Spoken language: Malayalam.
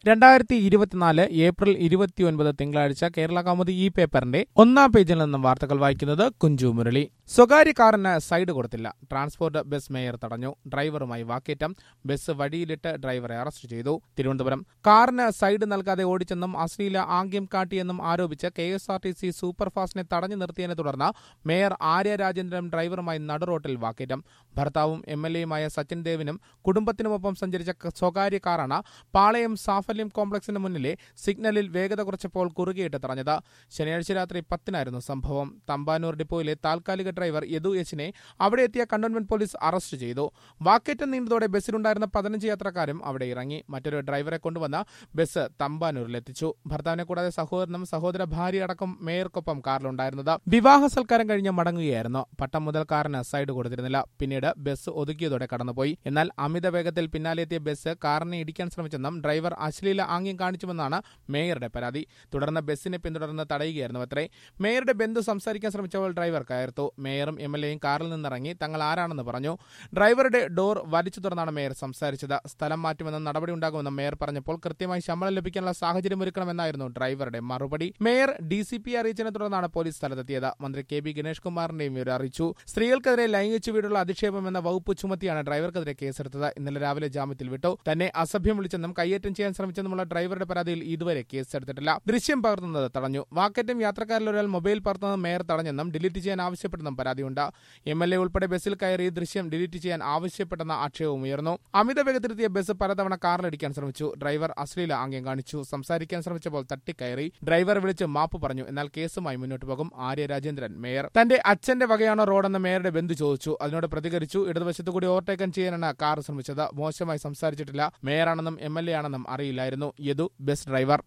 രണ്ടായിരത്തി ഇരുപത്തിനാല് ഏപ്രിൽ ഇരുപത്തിയൊൻപത് തിങ്കളാഴ്ച കേരള കൗമുദി ഈ പേപ്പറിന്റെ ഒന്നാം പേജിൽ നിന്നും വാർത്തകൾ വായിക്കുന്നത് കുഞ്ചു മുരളി സ്വകാര്യ കാറിന് സൈഡ് കൊടുത്തില്ല ട്രാൻസ്പോർട്ട് ബസ് മേയർ തടഞ്ഞു ഡ്രൈവറുമായി വാക്കേറ്റം ബസ് വഴിയിലിട്ട് ഡ്രൈവറെ അറസ്റ്റ് ചെയ്തു തിരുവനന്തപുരം കാറിന് സൈഡ് നൽകാതെ ഓടിച്ചെന്നും അശ്ലീല ആംഗ്യം കാട്ടിയെന്നും ആരോപിച്ച് K S R T C സൂപ്പർഫാസ്റ്റിനെ തടഞ്ഞു നിർത്തിയതിനെ തുടർന്ന് മേയർ ആര്യ രാജേന്ദ്രൻ ഡ്രൈവറുമായി നടുറോട്ടിൽ വാക്കേറ്റം ഭർത്താവും എം എൽ എയുമായ സച്ചിൻ ദേവിനും കുടുംബത്തിനുമൊപ്പം സഞ്ചരിച്ച ക- സ്വകാര്യ കാറാണ് പാളയം സാഫല്യം കോംപ്ലക്സിന് മുന്നിലെ സിഗ്നലിൽ വേഗത കുറച്ചപ്പോൾ കുറുകെയിട്ട് തടഞ്ഞത് ശനിയാഴ്ച രാത്രി പത്തിനായിരുന്നു സംഭവം തമ്പാനൂർ ഡിപ്പോയിലെ താൽക്കാലിക ഡ്രൈവർ യദു എച്ചിനെ അവിടെ എത്തിയ കണ്ടോൺമെന്റ് പോലീസ് അറസ്റ്റ് ചെയ്തു വാക്കേറ്റം നീണ്ടതോടെ ബസ്സിലുണ്ടായിരുന്ന പതിനഞ്ച് യാത്രക്കാരും അവിടെ ഇറങ്ങി മറ്റൊരു ഡ്രൈവറെ കൊണ്ടുവന്ന ബസ് തമ്പാനൂരിലെത്തിച്ചു ഭർത്താവിനെ കൂടാതെ സഹോദരനും സഹോദര ഭാര്യ അടക്കം മേയർക്കൊപ്പം കാറിലുണ്ടായിരുന്നത് വിവാഹ സൽക്കാരം കഴിഞ്ഞ് മടങ്ങുകയായിരുന്നു പട്ടം മുതൽ കാറിന് സൈഡ് കൊടുത്തിരുന്നില്ല പിന്നീട് ബസ് ഒതുക്കിയതോടെ കടന്നുപോയി എന്നാൽ അമിത വേഗത്തിൽ പിന്നാലെത്തിയ ബസ് കാറിനെ ഇടിക്കാൻ ശ്രമിച്ചെന്നും ഡ്രൈവർ അശ്ലീല ആംഗ്യം കാണിച്ചുവെന്നാണ് മേയറുടെ പരാതി തുടർന്ന് ബസ്സിനെ പിന്തുടർന്ന് തടയുകയായിരുന്നു അത്രേ മേയറുടെ ബന്ധു സംസാരിക്കാൻ ശ്രമിച്ചപ്പോൾ ഡ്രൈവർ കയർത്തു മേയറും എം എൽ എയും കാറിൽ നിന്നിറങ്ങി തങ്ങൾ ആരാണെന്ന് പറഞ്ഞു ഡ്രൈവറുടെ ഡോർ വലിച്ചു തുറന്നാണ് മേയർ സംസാരിച്ചത് സ്ഥലം മാറ്റുമെന്നും നടപടി ഉണ്ടാകുമെന്നും മേയർ പറഞ്ഞപ്പോൾ കൃത്യമായി ശമ്പളം ലഭിക്കാനുള്ള സാഹചര്യം ഒരുക്കണമെന്നായിരുന്നു ഡ്രൈവറുടെ മറുപടി മേയർ ഡി സി പി അറിയിച്ചതിനെ തുടർന്നാണ് പോലീസ് സ്ഥലത്തെത്തിയത് മന്ത്രി കെ ബി ഗണേഷ് കുമാറിന്റെയും വിവരം അറിയിച്ചു സ്ത്രീകൾക്കെതിരെ ലൈംഗിക ചുവടുള്ള അധിക്ഷേപം എന്ന വകുപ്പ് ചുമത്തിയാണ് ഡ്രൈവർക്കെതിരെ കേസെടുത്തത് ഇന്നലെ രാവിലെ ജാമ്യത്തിൽ വിട്ടു തന്നെ അസഭ്യം വിളിച്ചെന്നും കയ്യേറ്റം ചെയ്യാൻ ശ്രമിച്ചെന്നുമുള്ള ഡ്രൈവറുടെ പരാതിയിൽ ഇതുവരെ കേസെടുത്തിട്ടില്ല ദൃശ്യം പകർത്തുന്നത് തടഞ്ഞു വാക്കേറ്റം യാത്രക്കാരിൽ ഒരാൾ മൊബൈൽ പകർത്തുന്നത് മേയർ തടഞ്ഞെന്നും ഡിലീറ്റ് ചെയ്യാൻ ആവശ്യപ്പെട്ടെന്നും പരാതിയുണ്ട് എം എൽ എ ഉൾപ്പെടെ ബസ്സിൽ കയറി ദൃശ്യം ഡിലീറ്റ് ചെയ്യാൻ ആവശ്യപ്പെട്ടെന്ന ആക്ഷേപവും ഉയർന്നു അമിത വേഗത്തിലെത്തിയ ബസ് പലതവണ കാറിലിടിക്കാൻ ശ്രമിച്ചു ഡ്രൈവർ അശ്ലീല ആംഗ്യം കാണിച്ചു സംസാരിക്കാൻ ശ്രമിച്ചപ്പോൾ തട്ടിക്കയറി ഡ്രൈവർ വിളിച്ച് മാപ്പ് പറഞ്ഞു എന്നാൽ കേസുമായി മുന്നോട്ട് പോകും ആര്യ രാജേന്ദ്രൻ മേയർ തന്റെ അച്ഛന്റെ വകയാണോ റോഡെന്ന് മേയറുടെ ബന്ധു ചോദിച്ചു അതിനോട് പ്രതികരിച്ചു ഇടതുവശത്തു കൂടി ഓവർടേക്കൻ ചെയ്യാനാണ് കാർ ശ്രമിച്ചത് മോശമായി സംസാരിച്ചിട്ടില്ല മേയറാണെന്നും എം എൽ എ ആണെന്നും അറിയില്ലായിരുന്നു യദു ബസ് ഡ്രൈവർ